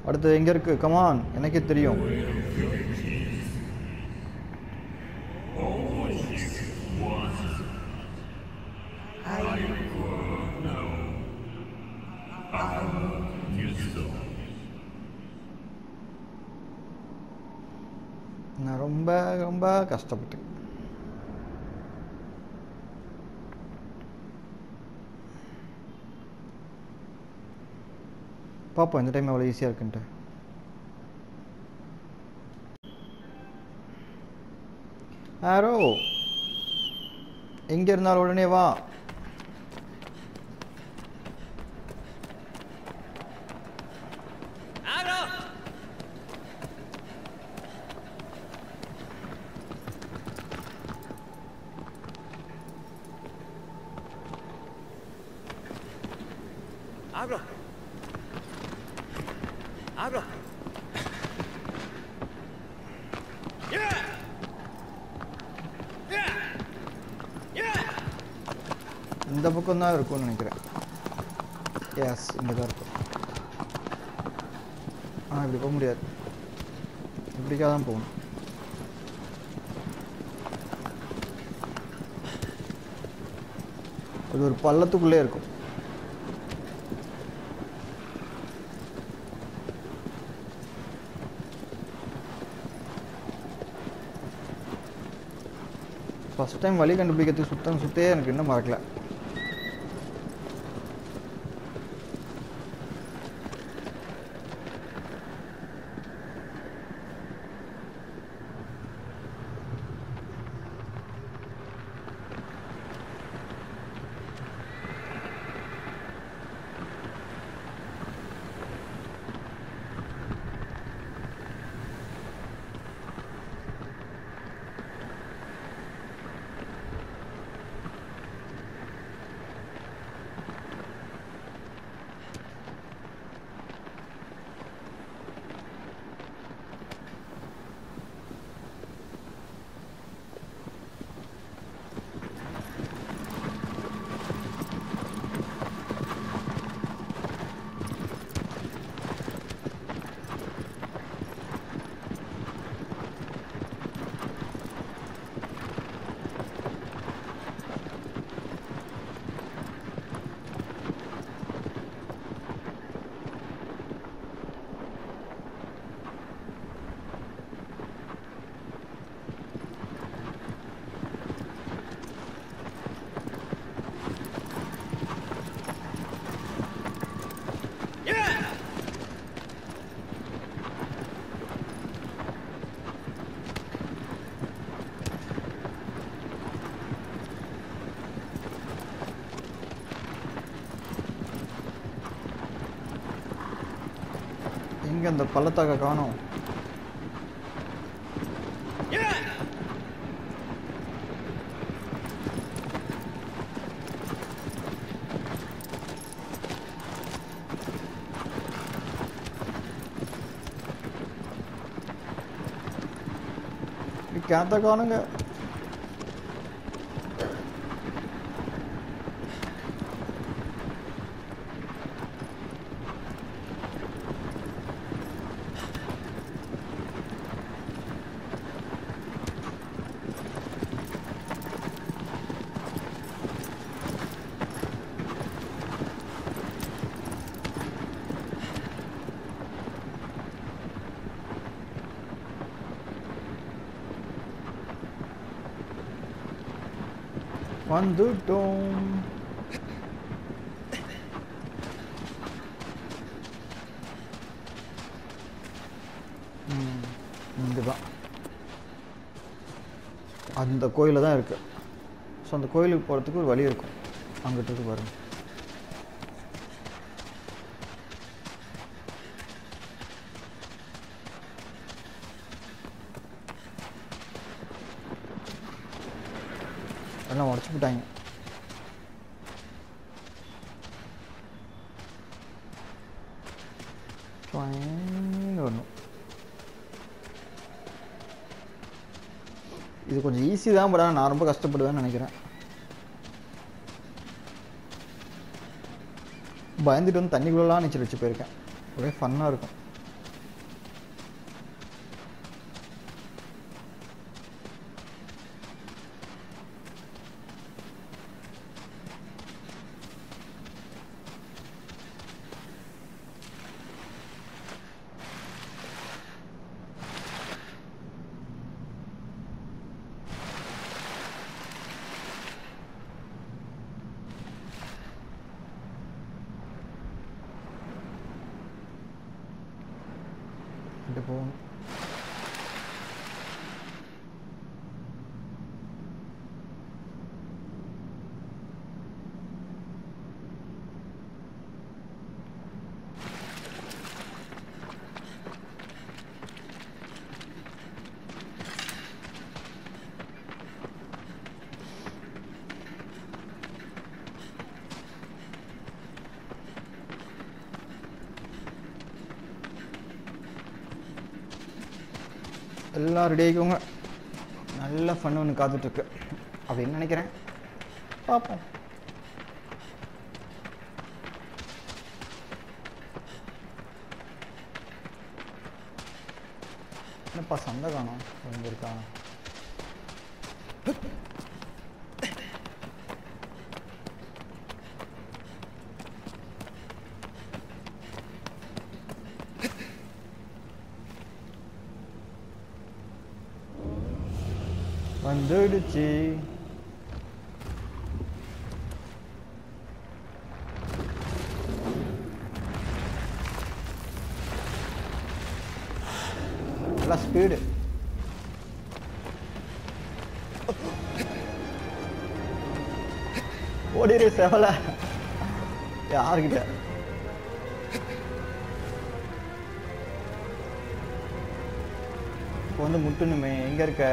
அடுத்து எங்கே இருக்கு கமான் எனக்கே தெரியும் நான் ரொம்ப ரொம்ப கஷ்டப்பட்டேன் பார்ப்போம் இந்த டைம் எவ்வளோ ஈஸியாக இருக்குன்ட்டு ஆரோ எங்கே இருந்தாலும் உடனே வா Abra. Abra. Yeah. Yeah. Yeah. இந்த பக்கம் தான் இருக்கும்னு நினைக்கிறேன் எஸ் இங்கே தான் இருக்கும் ஆனால் இப்படி போக முடியாது இப்படிக்காக தான் போகணும் அது ஒரு பள்ளத்துக்குள்ளே இருக்கும் ஃபஸ்ட் டைம் வழி கண்டுபிடிக்கிறதுக்கு சுத்தம் சுத்தே எனக்கு இன்னும் மறக்கல Yeah. எங்கே அந்த பள்ளத்தாக்க காணோம் Yeah. கேத்த காணுங்க வந்துட்டோம் இங்கே தான் அந்த கோயிலில் தான் இருக்கு ஸோ அந்த கோயிலுக்கு போகிறதுக்கு ஒரு வழி இருக்கும் அங்கிட்டு இருக்கு பாருங்க எல்லாம் உடச்சி விட்டாங்க ட்வாயின்னு வரணும் இது கொஞ்சம் ஈஸி தான் பட் ஆனால் நான் ரொம்ப கஷ்டப்படுவேன்னு நினைக்கிறேன் பயந்துட்டு வந்து தண்ணிக்குள்ளலாம் நீச்சல் வச்சு போயிருக்கேன் ஒரே ஃபன்னாக இருக்கும் இப்படி போகணும் எல்லாம் ரெடி ஆகிக்கோங்க நல்ல ஃபன் ஒன்று காத்துட்ருக்கு அப்படின்னு நினைக்கிறேன் பார்ப்போம் என்னப்பா சண்டை காணும் எங்கே இருக்கா வந்துடுச்சு நல்லா ஸ்பீடு ஓடிரு செவல யாருக்கிட்ட இப்போ வந்து முட்டணுமே எங்க இருக்க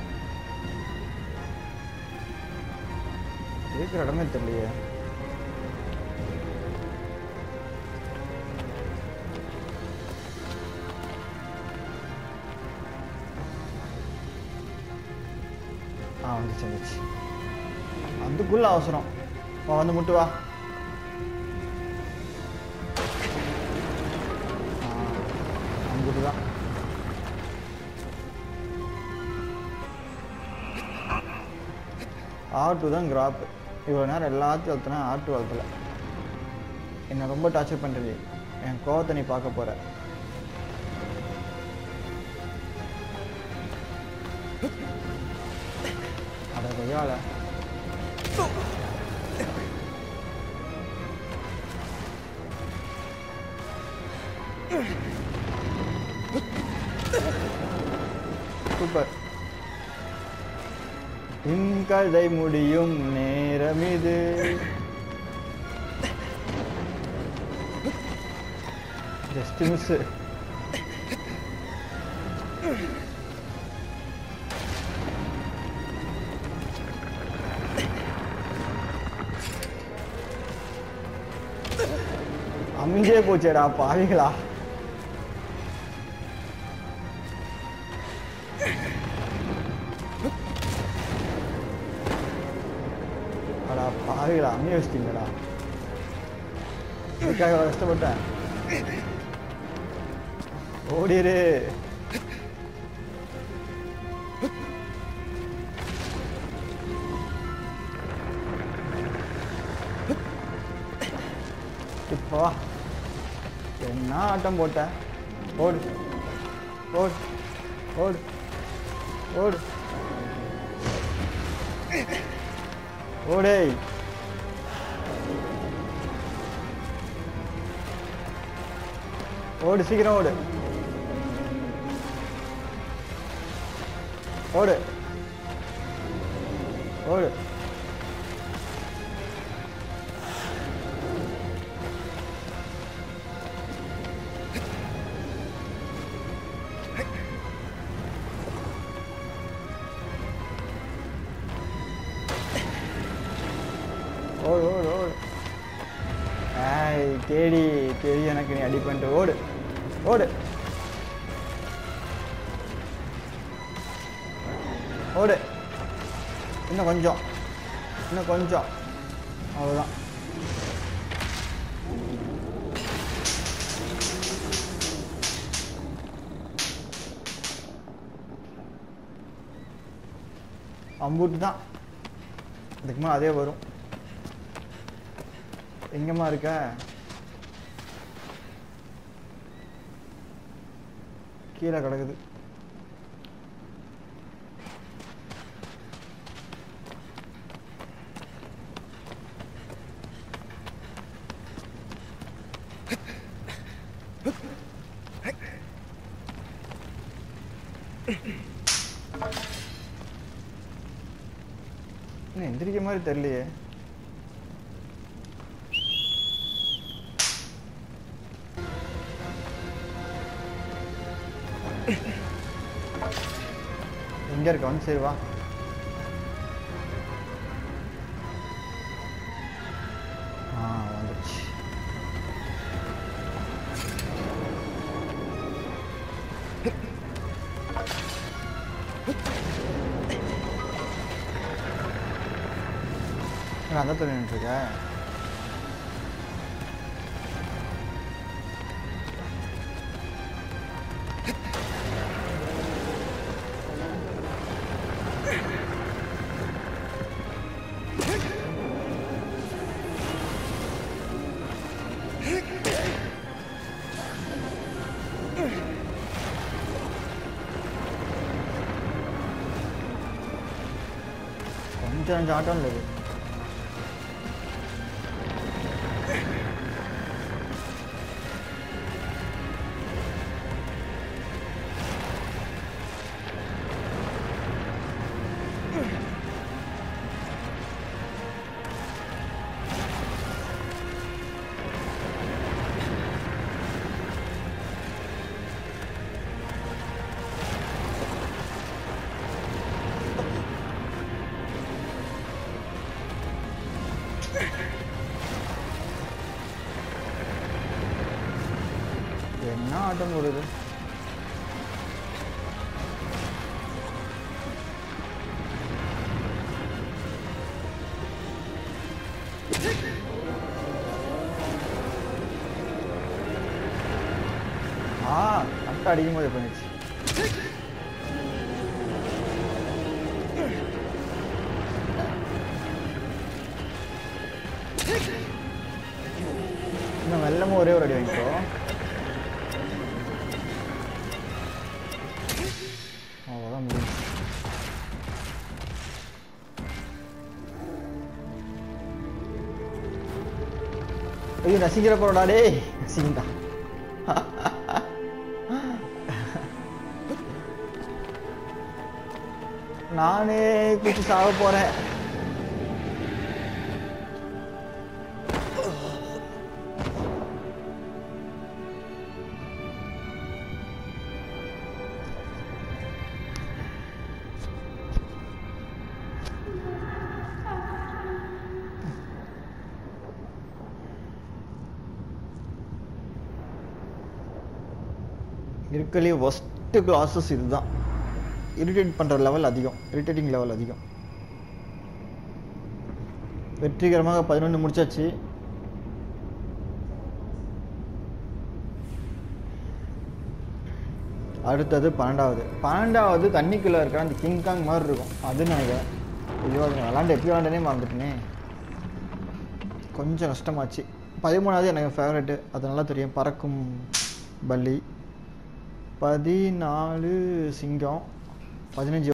இருக்கிற இடமே தெரியலையே ஆ வந்துச்சு வந்துச்சு அதுக்குள்ள அவசரம் வா வந்து முட்டு வா ஆ, அங்குட்டு தான் ஆட்டு தான் கிராப்பு இவ்வளோ நேரம் எல்லாத்தையும் வளர்த்துனா ஆட்டு வளர்த்தல என்னை ரொம்ப டார்ச்சர் பண்ணுறது என் கோவத்தை நீ பார்க்க போற அட கொய்யால சூப்பர் உன் கதை முடியும் நேரம் இது ஜஸ்ட் மிஸ் அமைஞ்சே போச்சேடா பாவிகளா அடா பாவிகளா அமைய வச்சிட்டீங்களா இதுக்காக இவ்வளவு கஷ்டப்பட்டேன் ஓடிரு இப்போ வா. என்ன ஆட்டம் போட்ட ஓடு ஓடு ஓடு ஓடு ஓடேய் ஓடு சீக்கிரம் ஓடு ஓடு ஓடு ஓடு ஓடு ஓடு ஏய் தேடி தேடி எனக்கு நீ அடி பண்ணிட்டு ஓடு ஓடு ஓடு இன்னும் கொஞ்சம் இன்னும் கொஞ்சம் அவ்வளோதான் அம்புட்டு தான் இதுக்கு மேலே அதே வரும் எங்கம்மா இருக்க கீழே கிடக்குது இன்னும் எந்திரிக்க மாதிரி தெரியலையே எங்க இருக்க வந்து சரி வா ஆ வந்துடுச்சு நான் தான் சொல்லிட்டு இருக்கேன் கொஞ்சம் அஞ்சு ஆட்டம் இல்லை இது. என்ன ஆட்டம் போடுது ஆ கரெக்டாக அடிக்கும் போது பண்ணிச்சு இன்னும் வெள்ளமும் ஒரே ஒரு அடி வாங்கிக்கோ அவ்வளோதான் முடியும் ஐயோ ரசிக்கிற போறடா டேய் ரசிங்கடா நானே குச்சி சாக போறேன் இருக்கலே ஒஸ்ட்டு கிளாஸஸ் இதுதான் இரிட்டேட் பண்ணுற லெவல் அதிகம் இரிட்டேட்டிங் லெவல் அதிகம் வெற்றிகரமாக பதினொன்று முடிச்சாச்சு அடுத்தது பன்னெண்டாவது பன்னெண்டாவது தண்ணிக்குள்ளே இருக்கிற அந்த கிங்காங் மாதிரி இருக்கும் அது நினைக்கிறேன் ஐயோ அது நான் விளாண்டு எப்படி விளாண்டனே மறந்துட்டேனே கொஞ்சம் கஷ்டமாச்சு பதிமூணாவது எனக்கு ஃபேவரெட்டு அது நல்லா தெரியும் பறக்கும் பல்லி பதினாலு சிங்கம் பதினஞ்சு